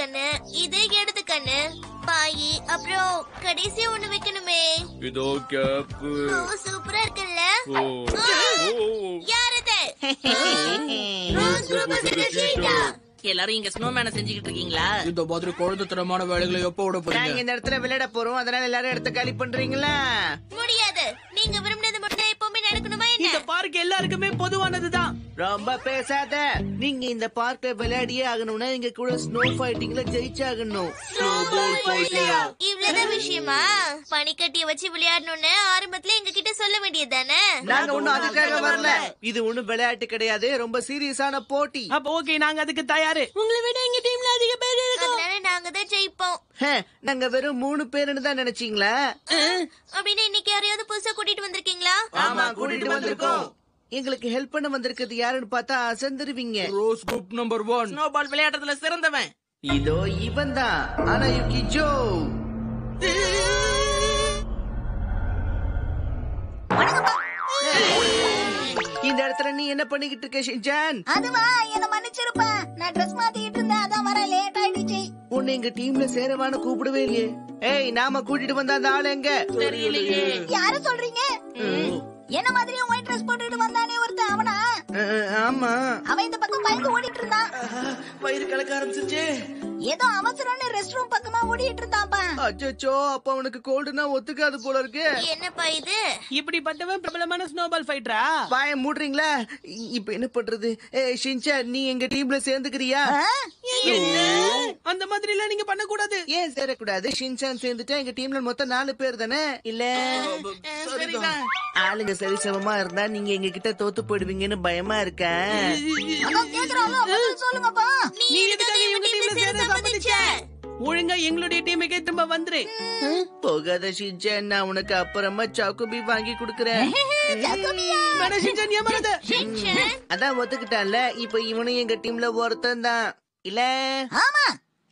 கண்ணு இது இடது கண்ணு பாயி அப்புறம் கடைசியா ஒண்ணு வைக்கணுமே இதோ கேப்பு ஓ சூப்பரா இருக்குல்ல ஓ ஓ யார் இது ரோஸ் குரூப் சீட்டா எல்லாரும் இங்க ஸ்னோமேன செஞ்சுக்கிட்டு இருக்கீங்களா இந்த மாதிரி குழந்தைத்தனமான வேலைகளை எப்போ விட நாங்க போறீங்க இந்த இடத்துல விளையாட போறோம் அதனால எல்லாரும் இடத்த காலி பண்றீங்களா முடியாது நீங்க விரும்பினது மட்டும் தான் எப்பவுமே நடக்கணுமா இந்த என்ன பார்க் எல்லாருக்குமே பொதுவானதுதான் ரொம்ப பேசாத நீங்க இந்த பார்க்க விளையாடியே ஆகணும்னா எங்க கூட ஸ்னோ ஃபைட்டிங்ல ஜெயிச்சாகணும் இவ்வளவுதான் விஷயமா பனிக்கட்டிய வச்சு விளையாடணும்னு ஆரம்பத்துல எங்க கிட்ட சொல்ல வேண்டியதுதானே நாங்க ஒண்ணும் அதுக்காக வரல இது ஒண்ணும் விளையாட்டு கிடையாது ரொம்ப சீரியஸான போட்டி அப்ப ஓகே நாங்க அதுக்கு தயாரு உங்களை விட எங்க டீம்ல அதிக பேர் அதனால நாங்க தான் ஜெயிப்போம் ஹே, நாங்க வெறும் மூணு பேருன்னு தான் நினைச்சீங்களா அப்படின்னு இன்னைக்கு யாரையாவது புதுசா கூட்டிட்டு வந்திருக்கீங்களா ஆமா கூட்டிட்டு வந்திருக்கோம் எங்களுக்கு ஹெல்ப் பண்ண வந்திருக்கிறது யாருன்னு பார்த்தா அசந்துருவீங்க rose group number one snow ball விளையாடுறதுல சிறந்தவன் இதோ இவன் தான் ஆனா யுகி ஜோ இந்த இடத்துல நீ என்ன பண்ணிக்கிட்டு இருக்க ஷின்சான் அதுவா என்ன மன்னிச்சிருப்பா நான் ட்ரெஸ் மாத்திக்கிட்டு இருந்தேன் அதான் வர லேட் ஆயிடுச்சு உன்னை எங்க டீம்ல சேரவான்னு கூப்பிடவே இல்லையே ஏய் நாம கூட்டிட்டு வந்த அந்த ஆளு எங்க தெரியலையே யார சொல்றீங்க என்ன மாதிரியும் ஒயிட் ட்ரெஸ் போட்டுட்டு வந்தானே ஒருத்தன் அவனா அஹ், அஹ், ஆமா அவன் இந்த பக்கம் பயந்து ஓடிட்டு இருந்தான் வயிறு கலக்க ஆரம்பிச்சிருச்சு ஏதோ அவசரம்னு ரெஸ்ட் ரூம் பக்கமா ஓடிட்டு இருந்தான்ப்பா அச்சோ அப்ப அவனுக்கு கோல்டுனா ஒத்துக்காது போல இருக்கு என்னப்பா இது இப்படிப்பட்டவன் பிரபலமான ஸ்னோபால் ஃபைட்டரா வாய மூடுறீங்களா இ- இப்ப என்ன பண்றது ஏய் ஷின்சான் நீ எங்க டீம்ல சேர்ந்துக்கிறியா அந்த மாதிரி எல்லாம் நீங்க பண்ண கூடாது ஏன் சேரக்கூடாது ஷின்சான் சேர்ந்துட்டா எங்க டீம்ல மொத்தம் நாலு பேர் தானே இல்ல சரிதான் ஆளுங்க சரிசமமா இருந்தா நீங்க எங்க கிட்ட தோத்து போயிடுவீங்கன்னு பயமா இருக்கேன் அதான் கேக்குறாங்க பதில் சொல்லுங்கப்பா நீ எதுக்காக இவங்க டீம்ல சேர சம்மதிச்ச ஒழுங்கா எங்களுடைய டீமுக்கே திரும்ப வந்துரு போகாத ஷின்சான் நான் உனக்கு அப்புறமா சாக்குபி வாங்கி கொடுக்கறேன் வேணா ஷின்சான் ஏமாறாத. ஷின்சான், அதான் ஒத்துக்கிட்டான்ல இப்ப இவனும் எங்க டீம்ல ஒருத்தன் தான் இல்ல ஆமா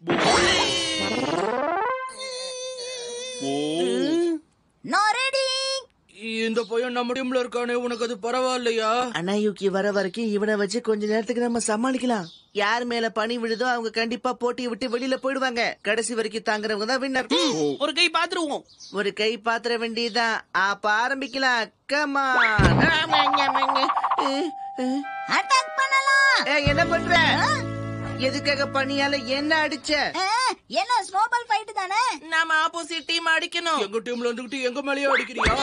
ஓ நான் ரெடி இந்த பையன் நம்ம டீம்ல இருக்கானே உனக்கு அது பரவாயில்லையா அண்ணா யூகி வர வரைக்கும் இவனை வச்சு கொஞ்ச நேரத்துக்கு நம்ம சமாளிக்கலாம் யார் மேல பனி விழுதோ அவங்க கண்டிப்பா போட்டியை விட்டு வெளியில போயிடுவாங்க கடைசி வரைக்கும் தாங்குறவங்க தான் வின்னர் ஒரு கை பாத்துருவோம் ஒரு கை பாத்திர வேண்டியதுதான் அப்ப ஆரம்பிக்கலாம் கமா அட்டாக் பண்ணலாம் என்ன பண்ற எதுக்காக பனியால என்ன அடிச்ச ஆ, என்ன ஸ்னோபால் ஃபைட் தானே நாம ஆப்போசிட் டீம் அடிக்கணும் எங்க டீம்ல இருந்துகிட்டு எங்க மேலயே அடிக்கிறியா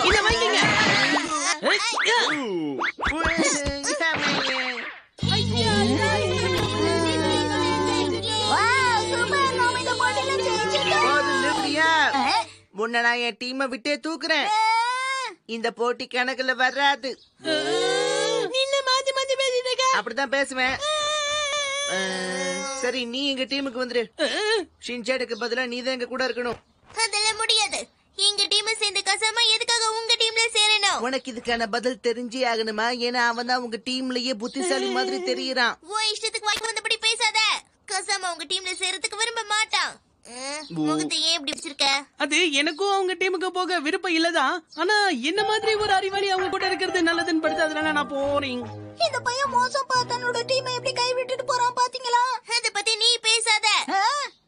வாவ் சூப்பர் நாம இந்த போட்டியில ஜெயிச்சிட்டோம் போதும் நிறுத்தியா உன்னை நான் என் டீமை விட்டே தூக்குறேன் இந்த போட்டி கணக்குல வராது மாத்தி மாத்தி பேசிட்டு இருக்க அப்படிதான் பேசுவேன் அஹ், சரி நீ எங்க டீமுக்கு வந்துரு ஷின்சாடுக்கு பதிலா நீ தான் எங்க கூட இருக்கணும் அதெல்லாம் முடியாது எங்க டீம் சேர்ந்து கசாம எதுக்காக உங்க டீம்ல சேரணும் உனக்கு இதுக்கான பதில் தெரிஞ்சே ஆகணுமா ஏன்னா அவன் தான் உங்க டீம்லயே புத்திசாலி மாதிரி தெரியறான் ஓ இஷ்டத்துக்கு வாய்க்கு வந்தபடி பேசாத கசாம உங்க டீம்ல சேரத்துக்கு விரும்ப மாட்டான் ம், முகத்தை ஏன் இப்படி வச்சிருக்க அது எனக்கும் அவங்க டீமுக்கு போக விருப்பம் இல்லதான் ஆனா என்ன மாதிரி ஒரு அறிவாளி அவங்க கூட இருக்கிறது நல்லதுன்னு படுத்து அதனால நான் போறேன் இந்த பையன் மோசப்பா தன்னோட டீமை எப்படி கை விட்டுட்டு போறான் பாத்தீங்களா அத பத்தி நீ பேசாத ஆ?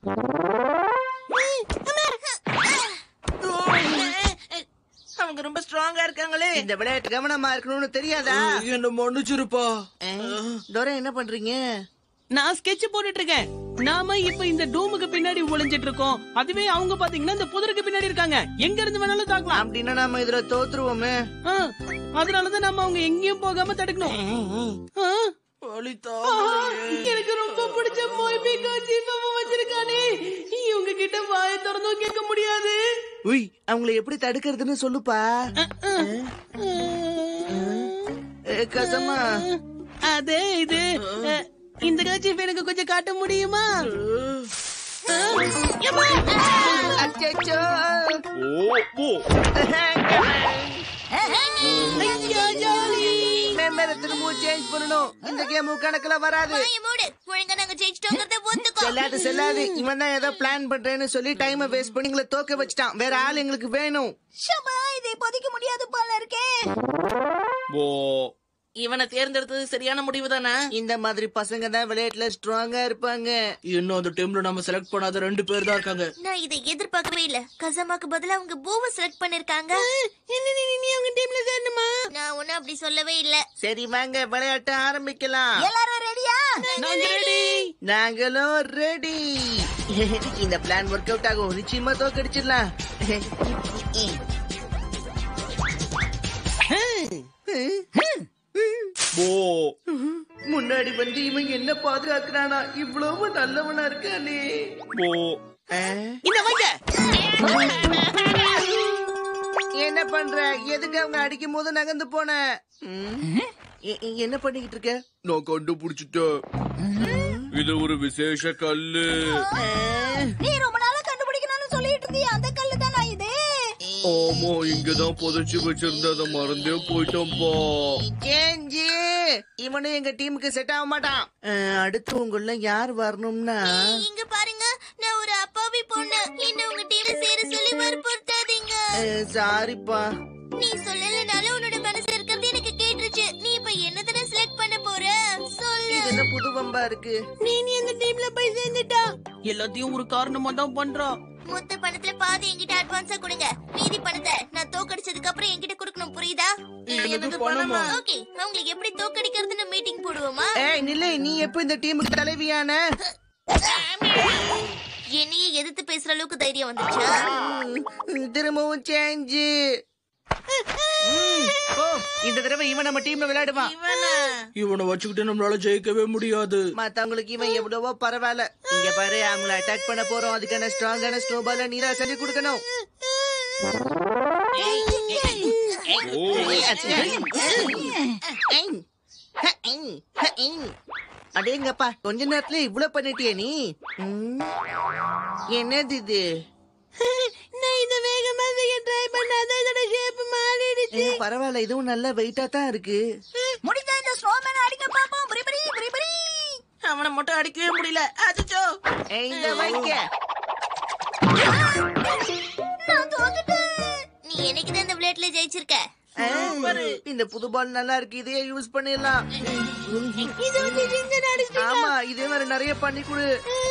அவங்க ரொம்ப ஸ்ட்ராங்கா இருக்காங்களே இந்த விளையாட்டு கவனமா இருக்கணும்னு தெரியாதா என்ன மன்னிச்சிருப்பா தோரம் என்ன பண்றீங்க நான் ஸ்கெட்ச் போட்டுட்டு இருக்கேன் நாம இப்ப இந்த டூமுக்கு பின்னாடி ஒளிஞ்சிட்டு இருக்கோம் அதுவே அவங்க பாத்தீங்கன்னா இந்த புதருக்கு பின்னாடி இருக்காங்க எங்க இருந்து வேணாலும் தாக்கலாம் அப்படின்னா நம்ம இதுல தோத்துருவோமே ஆ, அதனாலதான் நம்ம அவங்க எங்கேயும் போகாம தடுக்கணும் ஆ, ஆ, எனக்கு ரொம்ப பிடிச்ச மொய்பி காட்சி வச்சிருக்கானே இவங்க கிட்ட வாயை திறந்தும் கேட்க முடியாது உய் அவங்கள எப்படி தடுக்கிறதுன்னு சொல்லுப்பா ஏ, கசமா அதே இது அ, இந்த காட்சி எனக்கு கொஞ்சம் காட்ட முடியுமா அச்சச்சோ ஓ ஓ ஐயா, ஜாலி. மெம்பரை திரும்பவும் சேஞ்ச் பண்ணணும் இந்த கேம் கணக்குல வராது வாயை மூடு ஒழுங்கா நாங்க ஜெயிச்சிட்டோங்கிறத ஒத்துக்கோ செல்லாது செல்லாது இவன் தான் ஏதோ பிளான் பண்றேன்னு சொல்லி டைமை வேஸ்ட் பண்ணி எங்களை தோக்க வச்சுட்டான் வேற ஆள் எங்களுக்கு வேணும் ஷபா இது இப்போதைக்கு முடியாது போல இருக்கே ஓ இவனை தேர்ந்தெடுத்தது சரியான முடிவு தானே இந்த மாதிரி பசங்க தான் விளையாட்டுல ஸ்ட்ராங்கா இருப்பாங்க இன்னும் அந்த டீம்ல நம்ம செலக்ட் பண்ணாத ரெண்டு பேர் தான் இருக்காங்க நான் இதை எதிர்பார்க்கவே இல்ல கசமாக்கு பதிலா அவங்க பூவை செலக்ட் பண்ணிருக்காங்க என்ன நீ நீ அவங்க டீம்ல சேரணுமா நான் ஒன்னும் அப்படி சொல்லவே இல்ல சரி வாங்க விளையாட்ட ஆரம்பிக்கலாம் எல்லாரும் ரெடியா நாங்க ரெடி நாங்களும் ரெடி இந்த பிளான் ஒர்க் அவுட் ஆகும் நிச்சயமா தோக்கடிச்சிடலாம் போ முன்னாடி வந்து இவன் என்ன பாதுகாக்கிறானா இவ்வளவு நல்லவனா இருக்கானே போ ஆ? இந்த வைங்க என்ன பண்ற எதுக்கு அவங்க அடிக்கும் போது நகர்ந்து போன ம்? எ- எ- என்ன பண்ணிக்கிட்டு இருக்க நான் கண்டுபிடிச்சிட்டேன் இது ஒரு விசேஷ கல்லு நீ ரொம்ப நாளா கண்டுபிடிக்கணும்னு சொல்லிட்டு இருந்தியா அந்த கல்லு தானா இது ஆமா இங்கதான் புதைச்சு வச்சிருந்த மறந்தே போயிட்டோம்பா சேஞ்சி இவனும் எங்க டீமுக்கு செட் ஆக மாட்டான் ஆ, அடுத்து உங்கள யார் வரணும்னா இங்க பாருங்க நான் ஒரு அப்பாவி பொண்ணு என்ன உங்க டீம்ல சேர சொல்லி வற்புறுத்தாதீங்க சாரிப்பா நீ சொல்லலனாலும் உன்னோட மனசு இருக்கிறது எனக்கு கேட்டுருச்சு நீ இப்ப என்ன தானே செலக்ட் பண்ண போற சொல்லு இது என்ன புது வம்பா இருக்கு நீ நீ அந்த டீம்ல போய் சேர்ந்துட்டா எல்லாத்தையும் ஒரு காரணமா தான் பண்றான் மொத்த பணத்துல பாதி என்கிட்ட அட்வான்ஸா கொடுங்க மீதி பணத்தை நான் தோக்கடிச்சதுக்கு அப்புறம் என்கிட்ட கொடுக்கணும் புரியுதா எனக்கு பணமா ஓகே அவங்களை எப்படி தோக்கடிக்கிறதுன்னு மீட்டிங் போடுவோமா ஏய் நில்லை நீ எப்ப இந்த டீமுக்கு தலைவியான என்னையே எதிர்த்து பேசுற அளவுக்கு தைரியம் வந்துச்சா ம், திரும்பவும் சேஞ்சு ஓ இந்த தடவை இவன் நம்ம டீம்ல விளையாடுவான் இவனா இவனை வச்சுக்கிட்டு நம்மளால ஜெயிக்கவே முடியாது மத்தவங்களுக்கு இவன் எவ்வளவோ பரவாயில்ல இங்க பாரு அவங்கள அட்டாக் பண்ண போறோம் அதுக்கான ஸ்ட்ராங்கான ஸ்னோபால நீரா செஞ்சு கொடுக்கணும் ஓ அடேங்கப்பா கொஞ்ச நேரத்துல இவ்வளவு பண்ணிட்டியே நீ ம். என்னது இது நான் இந்த வேகமா செய்ய ட்ரை பண்ணாத இதோட ஷேப் மாறிடுச்சு ஏ, பரவாயில்ல இதுவும் நல்ல வெயிட்டா தான் இருக்கு முடிஞ்சா இந்த ஸ்னோமேன் அடிக்க பாப்போம் புரி புரி புரி புரி அவனை மட்டும் அடிக்கவே முடியல அச்சோ ஏய், இந்த வைக்க நான் தோத்துட்டேன் நீ என்னைக்குதான் இந்த விளையாட்டுல ஜெயிச்சிருக்க ஆ, இந்த புது பால் நல்லா இருக்கு இதையே யூஸ் பண்ணிடலாம் இது வந்து ஜிஞ்சர் அடிச்சு ஆமா இதே மாதிரி நிறைய பண்ணி கொடு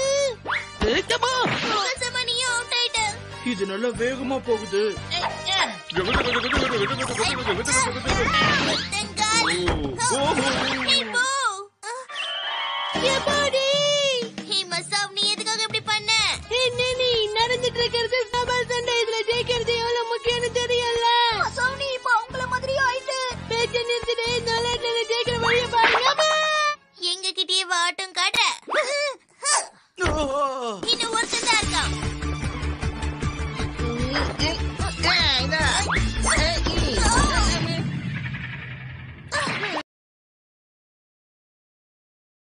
கசமா நீயும் அவுட் ஆயிட்ட இது நல்லா வேகமா போகுது முத்தங்கால். ஓ நீ